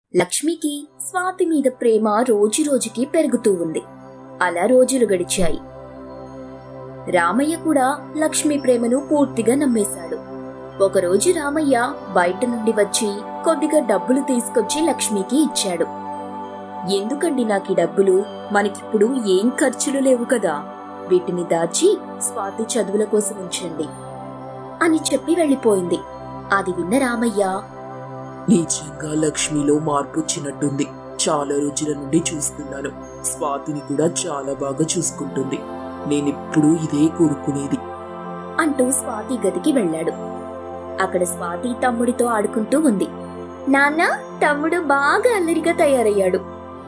లక్ష్మికి స్వాతి మీద ప్రేమ రోజు రోజుకి పెరుగుతూ ఉంది అలా రోజులు గడిచాయి రామయ్య కూడా లక్ష్మి ప్రేమను పూర్తిగా నమ్మేశాడు ఒకరోజు రామయ్య బయట నుండి వచ్చి కొద్దిగా డబ్బులు తీసుకొచ్చి లక్ష్మికి ఇచ్చాడు ఎందుకండి నాకు ఈ డబ్బులు మనకిప్పుడు ఏం ఖర్చులు లేవు కదా వీటిని దాచి స్వాతి చదువుల కోసం ఉంచండి అని చెప్పి వెళ్ళిపోయింది అది విన్న రామయ్య నిజంగా లక్ష్మిలో మార్పు వచ్చినట్టుంది చాలా రోజుల నుండి చూస్తున్నాను స్వాతిని కూడా చాలా బాగా చూసుకుంటుంది నేనెప్పుడూ ఇదే కోరుకునేది అంటూ స్వాతి గదికి వెళ్ళాడు అక్కడ స్వాతి తమ్ముడితో ఆడుకుంటూ ఉంది నాన్న తమ్ముడు బాగా అల్లరిగా తయారయ్యాడు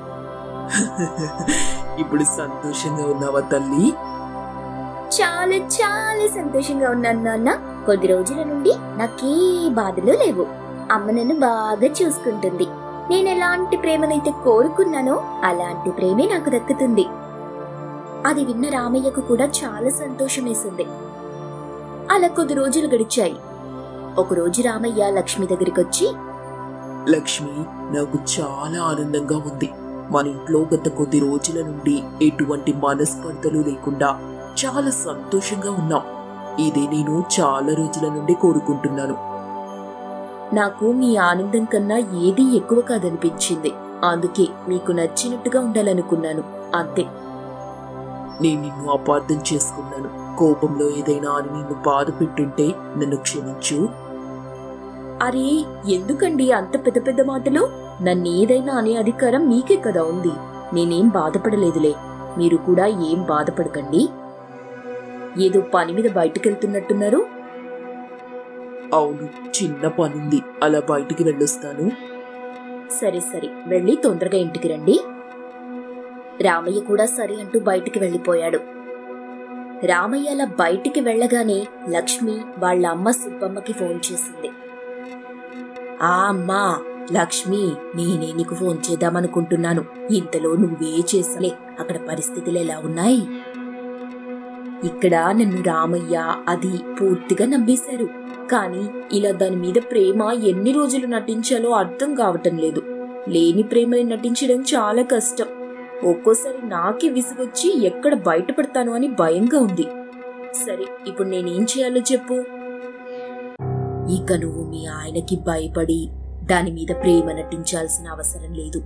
ఇప్పుడు సంతోషంగా ఉన్నావా తల్లి చాలా చాలా సంతోషంగా ఉన్నాను నాన్న కొద్ది రోజుల నుండి నాకే బాధలు లేవు అమ్మ నన్ను బాగా చూసుకుంటుంది నేను ఎలాంటి ప్రేమనైతే కోరుకున్నానో అలాంటి ప్రేమే నాకు దక్కుతుంది అది విన్న రామయ్యకు కూడా చాలా సంతోషం వేసింది అలా కొద్ది రోజులు గడిచాయి ఒకరోజు రామయ్య లక్ష్మి దగ్గరికి వచ్చి లక్ష్మి నాకు చాలా ఆనందంగా ఉంది మన ఇంట్లో గత కొద్ది రోజుల నుండి ఎటువంటి మనస్పర్ధలు లేకుండా చాలా సంతోషంగా ఉన్నాం ఇదే నేను చాలా రోజుల నుండి కోరుకుంటున్నాను నాకు మీ ఆనందం కన్నా ఏదీ ఎక్కువ కాదనిపించింది అందుకే మీకు నచ్చినట్టుగా ఉండాలనుకున్నాను అంతే నేను నిన్ను అపార్థం చేసుకున్నాను కోపంలో ఏదైనా అని నిన్ను బాధ పెట్టుంటే నన్ను క్షమించు అరే ఎందుకండి అంత పెద్ద పెద్ద మాటలు నన్నేదైనా అనే అధికారం మీకే కదా ఉంది నేనేం బాధపడలేదులే మీరు కూడా ఏం బాధపడకండి ఏదో పని మీద బయటకెళ్తున్నట్టున్నారు అవును చిన్న పనుంది అలా బయటికి వెళ్ళొస్తాను సరే సరే వెళ్ళి తొందరగా ఇంటికి రండి రామయ్య కూడా సరే అంటూ బయటికి వెళ్ళిపోయాడు రామయ్య అలా బయటికి వెళ్ళగానే లక్ష్మి వాళ్ళ అమ్మ సుబ్బమ్మకి ఫోన్ చేసింది ఆ అమ్మా లక్ష్మి నేనే నీకు ఫోన్ చేద్దామనుకుంటున్నాను ఇంతలో నువ్వే చేసలే అక్కడ పరిస్థితులు ఎలా ఉన్నాయి ఇక్కడ నన్ను రామయ్య అది పూర్తిగా నమ్మేశారు కానీ ఇలా దాని మీద ప్రేమ ఎన్ని రోజులు నటించాలో అర్థం కావటం లేదు లేని ప్రేమని నటించడం చాలా కష్టం ఒక్కోసారి నాకే విసుగొచ్చి ఎక్కడ బయటపడతాను అని భయంగా ఉంది సరే ఇప్పుడు నేనేం చేయాలో చెప్పు ఇక నువ్వు మీ ఆయనకి భయపడి దాని మీద ప్రేమ నటించాల్సిన అవసరం లేదు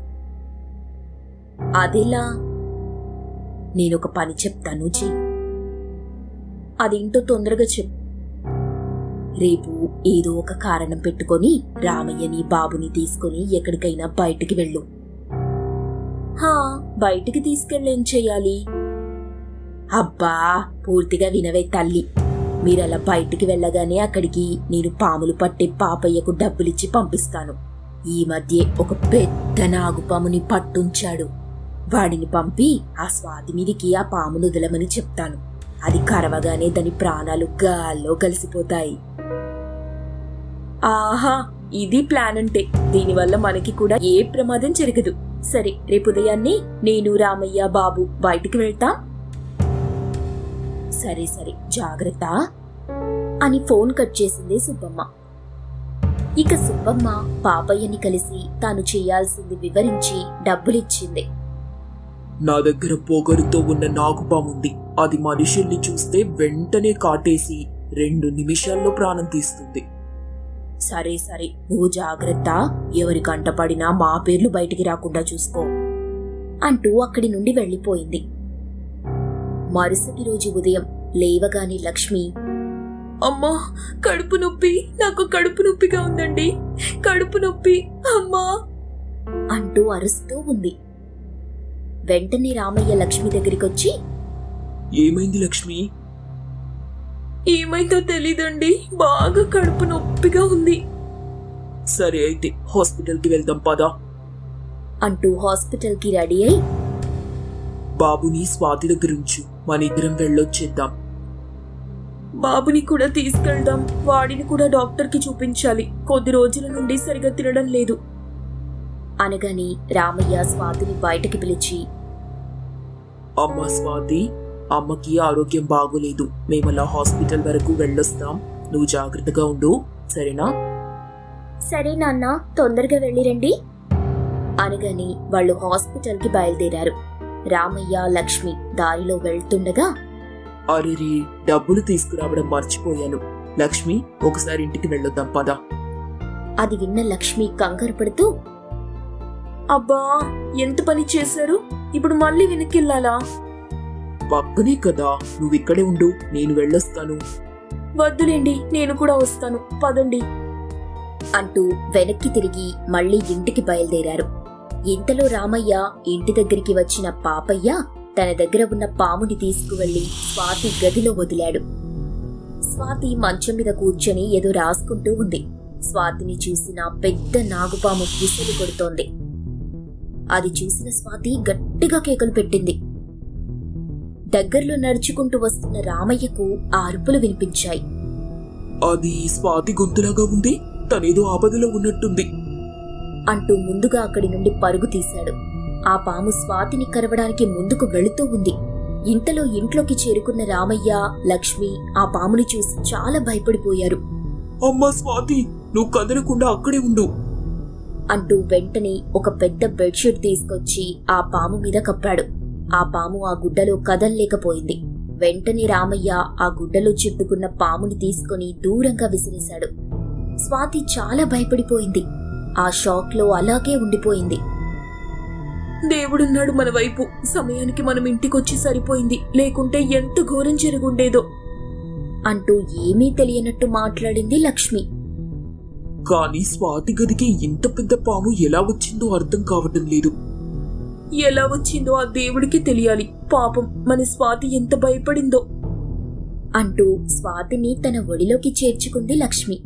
అదెలా నేనొక పని చెప్తాను చెయ్యి అదేంటో తొందరగా చెప్పు రేపు ఏదో ఒక కారణం పెట్టుకొని రామయ్యని బాబుని తీసుకొని ఎక్కడికైనా బయటికి వెళ్ళు హా బయటికి తీసుకెళ్ళేం చెయ్యాలి అబ్బా పూర్తిగా వినవే తల్లి మీరలా బయటికి వెళ్ళగానే అక్కడికి నేను పాములు పట్టే పాపయ్యకు డబ్బులిచ్చి పంపిస్తాను ఈ మధ్య ఒక పెద్ద నాగుపాముని పట్టుంచాడు వాడిని పంపి ఆ స్వాతి మీదికి ఆ పామును వదలమని చెప్తాను అది కరవగానే దాని ప్రాణాలు గాల్లో కలిసిపోతాయి ఆహా ఇది ప్లాన్ అంటే దీనివల్ల మనకి కూడా ఏ ప్రమాదం జరగదు సరే రేపు ఉదయాన్నే నేను రామయ్య బాబు బయటికి వెళ్తా సరే సరే జాగ్రత్త అని ఫోన్ కట్ చేసింది సుబ్బమ్మ ఇక సుబ్బమ్మ పాపయ్యని కలిసి తాను చేయాల్సింది వివరించి డబ్బులిచ్చింది నా దగ్గర పొగరుతో ఉన్న నాగుపాముంది అది మనుషుల్ని చూస్తే వెంటనే కాటేసి రెండు నిమిషాల్లో ప్రాణం తీస్తుంది సరే సరే నువ్వు జాగ్రత్త ఎవరి కంటపడినా మా పేర్లు బయటికి రాకుండా చూసుకో అంటూ అక్కడి నుండి వెళ్ళిపోయింది మరుసటి రోజు ఉదయం లేవగానే లక్ష్మి అమ్మా కడుపు నొప్పి నాకు కడుపు నొప్పిగా ఉందండి కడుపు నొప్పి అమ్మా అంటూ అరుస్తూ ఉంది వెంటనే రామయ్య లక్ష్మి దగ్గరికి వచ్చి ఏమైంది లక్ష్మి ఏమైందో తెలీదండి బాగా కడుపు నొప్పిగా ఉంది సరే అయితే హాస్పిటల్కి వెళ్దాం పదా అంటూ హాస్పిటల్కి రెడీ అయి బాబుని స్వాతి దగ్గర ఉంచు మన ఇద్దరం వెళ్ళొచ్చేద్దాం బాబుని కూడా తీసుకెళ్దాం వాడిని కూడా డాక్టర్కి చూపించాలి కొద్ది రోజుల నుండి సరిగా తినడం లేదు అనగాని రామయ్య స్వాతిని బయటకి పిలిచి అమ్మ స్వాతి అమ్మకి ఆరోగ్యం బాగోలేదు మేమలా హాస్పిటల్ వరకు వెళ్ళొస్తాం నువ్వు జాగ్రత్తగా ఉండు సరేనా సరే నాన్న తొందరగా వెళ్ళిరండి అనగానే వాళ్ళు హాస్పిటల్కి బయలుదేరారు రామయ్య లక్ష్మి దారిలో వెళ్తుండగా అరెరే డబ్బులు తీసుకురావడం మర్చిపోయాను లక్ష్మి ఒకసారి ఇంటికి వెళ్ళొద్దాం పదా అది విన్న లక్ష్మి కంగారు పడుతూ అబ్బా ఎంత పని చేశారు ఇప్పుడు మళ్ళీ వెనక్కెళ్ళాలా పక్కనే కదా నువ్వు ఇక్కడే ఉండు నేను వెళ్ళొస్తాను వద్దులేండి నేను కూడా వస్తాను పదండి అంటూ వెనక్కి తిరిగి మళ్ళీ ఇంటికి బయలుదేరారు ఇంతలో రామయ్య ఇంటి దగ్గరికి వచ్చిన పాపయ్య తన దగ్గర ఉన్న పాముని తీసుకువెళ్లి స్వాతి గదిలో వదిలాడు స్వాతి మంచం మీద కూర్చొని ఏదో రాసుకుంటూ ఉంది స్వాతిని చూసిన పెద్ద నాగుపాము విసులు కొడుతోంది అది చూసిన స్వాతి గట్టిగా కేకలు పెట్టింది దగ్గర్లో నడుచుకుంటూ వస్తున్న రామయ్యకు ఆ అరుపులు వినిపించాయి అది స్వాతి గొంతులాగా ఉంది తనేదో ఆపదలో ఉన్నట్టుంది అంటూ ముందుగా అక్కడి నుండి పరుగు తీశాడు ఆ పాము స్వాతిని కరవడానికి ముందుకు వెళుతూ ఉంది ఇంతలో ఇంట్లోకి చేరుకున్న రామయ్య లక్ష్మి ఆ పాముని చూసి చాలా భయపడిపోయారు అమ్మా స్వాతి నువ్వు కదలకుండా అక్కడే ఉండు అంటూ వెంటనే ఒక పెద్ద బెడ్షీట్ తీసుకొచ్చి ఆ పాము మీద కప్పాడు ఆ పాము ఆ గుడ్డలో కదల్లేకపోయింది వెంటనే రామయ్య ఆ గుడ్డలో చుట్టుకున్న పాముని తీసుకొని దూరంగా విసిరేశాడు స్వాతి చాలా భయపడిపోయింది ఆ షాక్లో అలాగే ఉండిపోయింది దేవుడున్నాడు మన వైపు సమయానికి మనం ఇంటికొచ్చి సరిపోయింది లేకుంటే ఎంత ఘోరం జరుగుండేదో అంటూ ఏమీ తెలియనట్టు మాట్లాడింది లక్ష్మి కానీ స్వాతి గదికి ఇంత పెద్ద పాము ఎలా వచ్చిందో అర్థం కావటం లేదు ఎలా వచ్చిందో ఆ దేవుడికి తెలియాలి పాపం మన స్వాతి ఎంత భయపడిందో అంటూ స్వాతిని తన ఒడిలోకి చేర్చుకుంది లక్ష్మి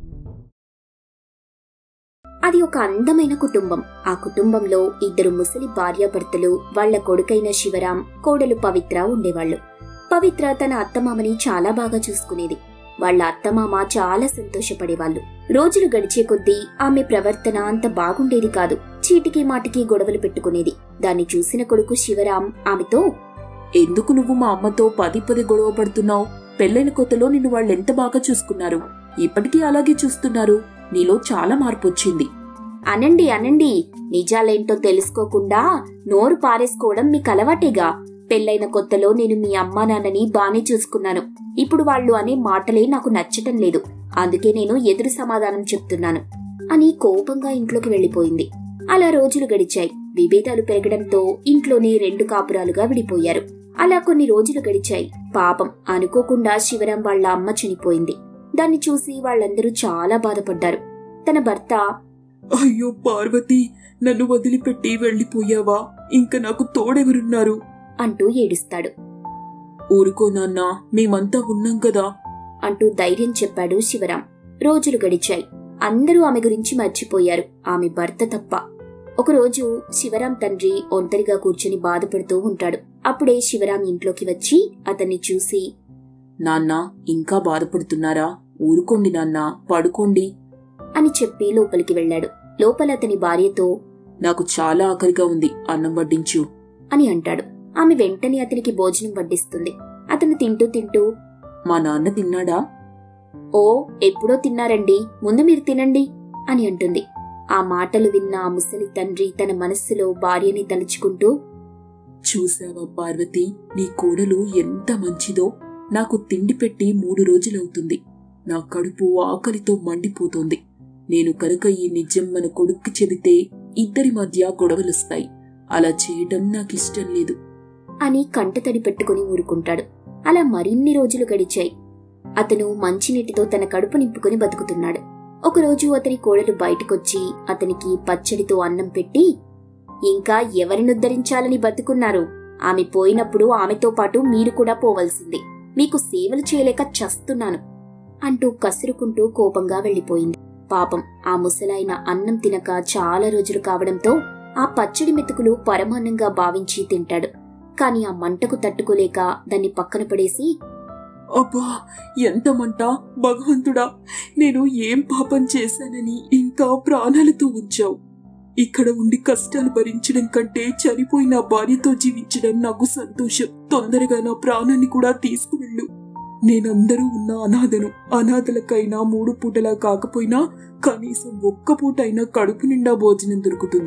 అది ఒక అందమైన కుటుంబం ఆ కుటుంబంలో ఇద్దరు ముసలి భార్యాభర్తలు వాళ్ళ కొడుకైన శివరాం కోడలు పవిత్ర ఉండేవాళ్ళు పవిత్ర తన అత్తమామని చాలా బాగా చూసుకునేది వాళ్ళ అత్తమామ చాలా సంతోషపడేవాళ్ళు రోజులు గడిచే కొద్దీ ఆమె ప్రవర్తన అంత బాగుండేది కాదు చీటికి మాటికి గొడవలు పెట్టుకునేది దాన్ని చూసిన కొడుకు శివరాం ఆమెతో ఎందుకు నువ్వు మా అమ్మతో పది పది గొడవ పడుతున్నావు పెళ్ళైన కొత్తలో నిన్ను వాళ్ళు ఎంత బాగా చూసుకున్నారు ఇప్పటికీ అలాగే చూస్తున్నారు నీలో చాలా మార్పు వచ్చింది అనండి అనండి నిజాలేంటో తెలుసుకోకుండా నోరు పారేసుకోవడం మీకు అలవాటేగా పెళ్ళైన కొత్తలో నేను మీ అమ్మా నాన్నని బానే చూసుకున్నాను ఇప్పుడు వాళ్ళు అనే మాటలే నాకు నచ్చటం లేదు అందుకే నేను ఎదురు సమాధానం చెప్తున్నాను అని కోపంగా ఇంట్లోకి వెళ్లిపోయింది అలా రోజులు గడిచాయి విభేదాలు పెరగడంతో ఇంట్లోనే రెండు కాపురాలుగా విడిపోయారు అలా కొన్ని రోజులు గడిచాయి పాపం అనుకోకుండా శివరాం వాళ్ళ అమ్మ చనిపోయింది దాన్ని చూసి వాళ్ళందరూ చాలా బాధపడ్డారు తన భర్త అయ్యో పార్వతి నన్ను వదిలిపెట్టి వెళ్ళిపోయావా ఇంకా నాకు తోడెవరున్నారు అంటూ ఏడుస్తాడు ఊరుకో నాన్నా మేమంతా ఉన్నాం కదా అంటూ ధైర్యం చెప్పాడు శివరాం రోజులు గడిచాయి అందరూ ఆమె గురించి మర్చిపోయారు ఆమె భర్త తప్ప ఒకరోజు శివరాం తండ్రి ఒంటరిగా కూర్చుని బాధపడుతూ ఉంటాడు అప్పుడే శివరాం ఇంట్లోకి వచ్చి అతన్ని చూసి నాన్న ఇంకా బాధపడుతున్నారా ఊరుకోండి నాన్నా పడుకోండి అని చెప్పి లోపలికి వెళ్ళాడు లోపల అతని భార్యతో నాకు చాలా ఆకలిగా ఉంది అన్నం వడ్డించు అని అంటాడు ఆమె వెంటనే అతనికి భోజనం వడ్డిస్తుంది అతను తింటూ తింటూ మా నాన్న తిన్నాడా ఓ ఎప్పుడో తిన్నారండి ముందు మీరు తినండి అని అంటుంది ఆ మాటలు విన్న ఆ ముసలి తండ్రి తన మనస్సులో భార్యని తలుచుకుంటూ చూసావా పార్వతి నీ కోడలు ఎంత మంచిదో నాకు తిండి పెట్టి మూడు రోజులవుతుంది నా కడుపు ఆకలితో మండిపోతోంది నేను కనుక ఈ నిజం మన కొడుక్కి చెబితే ఇద్దరి మధ్య గొడవలొస్తాయి అలా చేయటం నాకిష్టం లేదు అని కంటతడి పెట్టుకుని ఊరుకుంటాడు అలా మరిన్ని రోజులు గడిచాయి అతను మంచినీటితో తన కడుపు నింపుకుని బతుకుతున్నాడు ఒకరోజు అతని కోడలు బయటకొచ్చి అతనికి పచ్చడితో అన్నం పెట్టి ఇంకా ఎవరిని ఉద్ధరించాలని బతుకున్నారు ఆమె పోయినప్పుడు ఆమెతో పాటు మీరు కూడా పోవలసింది మీకు సేవలు చేయలేక చస్తున్నాను అంటూ కసురుకుంటూ కోపంగా వెళ్లిపోయింది పాపం ఆ ముసలాయన అన్నం తినక చాలా రోజులు కావడంతో ఆ పచ్చడి మెతుకులు పరమాన్నంగా భావించి తింటాడు కాని ఆ మంటకు తట్టుకోలేక దాన్ని పక్కన పడేసి అబ్బా ఎంత మంట భగవంతుడా నేను ఏం పాపం చేశానని ఇంకా ప్రాణాలతో ఉంచావు ఇక్కడ ఉండి కష్టాలు భరించడం కంటే చనిపోయిన భార్యతో జీవించడం నాకు సంతోషం తొందరగా నా ప్రాణాన్ని కూడా తీసుకువెళ్ళు నేనందరూ ఉన్న అనాథను అనాథలకైనా మూడు పూటలా కాకపోయినా కనీసం ఒక్క పూట అయినా కడుపు నిండా భోజనం దొరుకుతుంది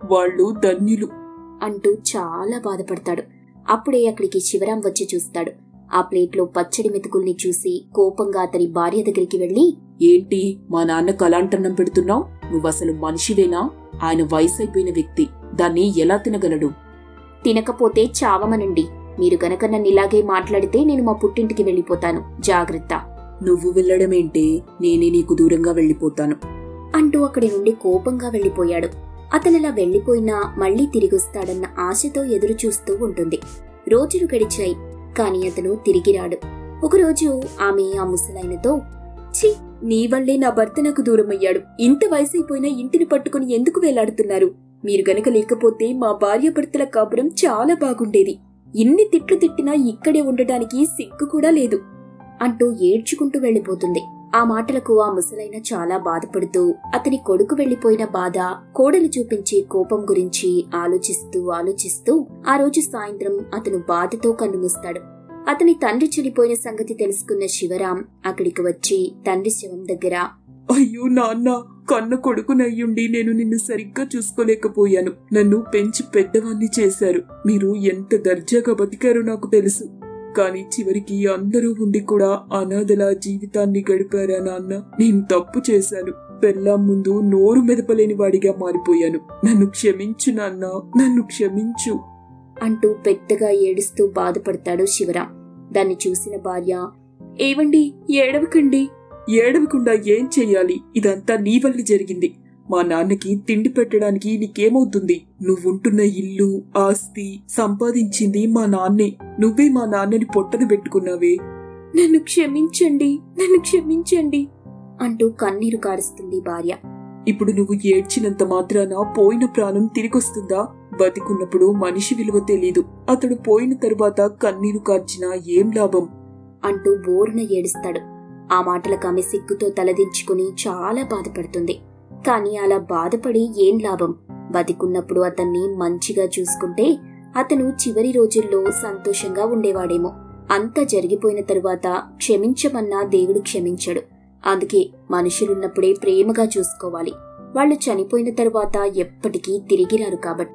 వాళ్ళు ధన్యులు అంటూ చాలా బాధపడతాడు అప్పుడే అక్కడికి శివరాం వచ్చి చూస్తాడు ఆ ప్లేట్లో పచ్చడి మెతుకుల్ని చూసి కోపంగా అతని భార్య దగ్గరికి వెళ్లి ఏంటి మా నాన్న కలాంటన్నం పెడుతున్నావు నువ్వు అసలు మనిషివేనా ఆయన వయసు అయిపోయిన వ్యక్తి దాన్ని ఎలా తినగలడు తినకపోతే చావమనండి మీరు గనక నన్ను ఇలాగే మాట్లాడితే నేను మా పుట్టింటికి వెళ్ళిపోతాను జాగ్రత్త నువ్వు వెళ్ళడమేంటే నేనే నీకు దూరంగా వెళ్ళిపోతాను అంటూ అక్కడి నుండి కోపంగా వెళ్ళిపోయాడు అతనలా వెళ్ళిపోయినా మళ్లీ తిరిగొస్తాడన్న ఆశతో ఎదురు చూస్తూ ఉంటుంది రోజులు గడిచాయి కాని అతను తిరిగి రాడు ఒకరోజు ఆమె ఆ ముసలాయనతో ఛీ నీ వల్లే నా భర్త నాకు దూరమయ్యాడు ఇంత వయసైపోయినా ఇంటిని పట్టుకుని ఎందుకు వేలాడుతున్నారు మీరు గనక లేకపోతే మా భార్య భర్తల కాపురం చాలా బాగుండేది ఇన్ని తిట్లు తిట్టినా ఇక్కడే ఉండటానికి సిగ్గు కూడా లేదు అంటూ ఏడ్చుకుంటూ వెళ్ళిపోతుంది ఆ మాటలకు ఆ ముసలైన చాలా బాధపడుతూ అతని కొడుకు వెళ్లిపోయిన బాధ కోడలు చూపించే కోపం గురించి ఆలోచిస్తూ ఆలోచిస్తూ ఆ రోజు సాయంత్రం అతను బాధతో కన్నుమూస్తాడు అతని తండ్రి చనిపోయిన సంగతి తెలుసుకున్న శివరాం అక్కడికి వచ్చి తండ్రి శవం దగ్గర అయ్యో నాన్న కన్న కొడుకునయ్యుండి నేను నిన్ను సరిగ్గా చూసుకోలేకపోయాను నన్ను పెంచి పెద్దవాణ్ణి చేశారు మీరు ఎంత దర్జాగా బతికారో నాకు తెలుసు కానీ చివరికి అందరూ ఉండి కూడా అనాథలా జీవితాన్ని గడిపారా నాన్న నేను తప్పు చేశాను పెళ్ళాం ముందు నోరు మెదపలేని వాడిగా మారిపోయాను నన్ను క్షమించు నాన్న నన్ను క్షమించు అంటూ పెద్దగా ఏడుస్తూ బాధపడతాడు శివరాం దాన్ని చూసిన భార్య ఏవండి ఏడవకండి ఏడవకుండా ఏం చెయ్యాలి ఇదంతా నీ వల్ల జరిగింది మా నాన్నకి తిండి పెట్టడానికి నీకేమవుతుంది నువ్వుంటున్న ఇల్లు ఆస్తి సంపాదించింది మా నాన్నే నువ్వే మా నాన్నని పొట్టన పెట్టుకున్నావే నన్ను క్షమించండి నన్ను క్షమించండి అంటూ కన్నీరు కారుస్తుంది భార్య ఇప్పుడు నువ్వు ఏడ్చినంత మాత్రాన పోయిన ప్రాణం తిరిగొస్తుందా బతికున్నప్పుడు మనిషి విలువ తెలీదు అతడు పోయిన తరువాత కన్నీరు కార్చినా ఏం లాభం అంటూ బోరున ఏడుస్తాడు ఆ మాటలకు ఆమె సిగ్గుతో తలదించుకుని చాలా బాధపడుతుంది కాని అలా బాధపడి ఏం లాభం బతికున్నప్పుడు అతన్ని మంచిగా చూసుకుంటే అతను చివరి రోజుల్లో సంతోషంగా ఉండేవాడేమో అంతా జరిగిపోయిన తరువాత క్షమించమన్నా దేవుడు క్షమించడు అందుకే మనుషులున్నప్పుడే ప్రేమగా చూసుకోవాలి వాళ్ళు చనిపోయిన తరువాత ఎప్పటికీ తిరిగిరారు కాబట్టి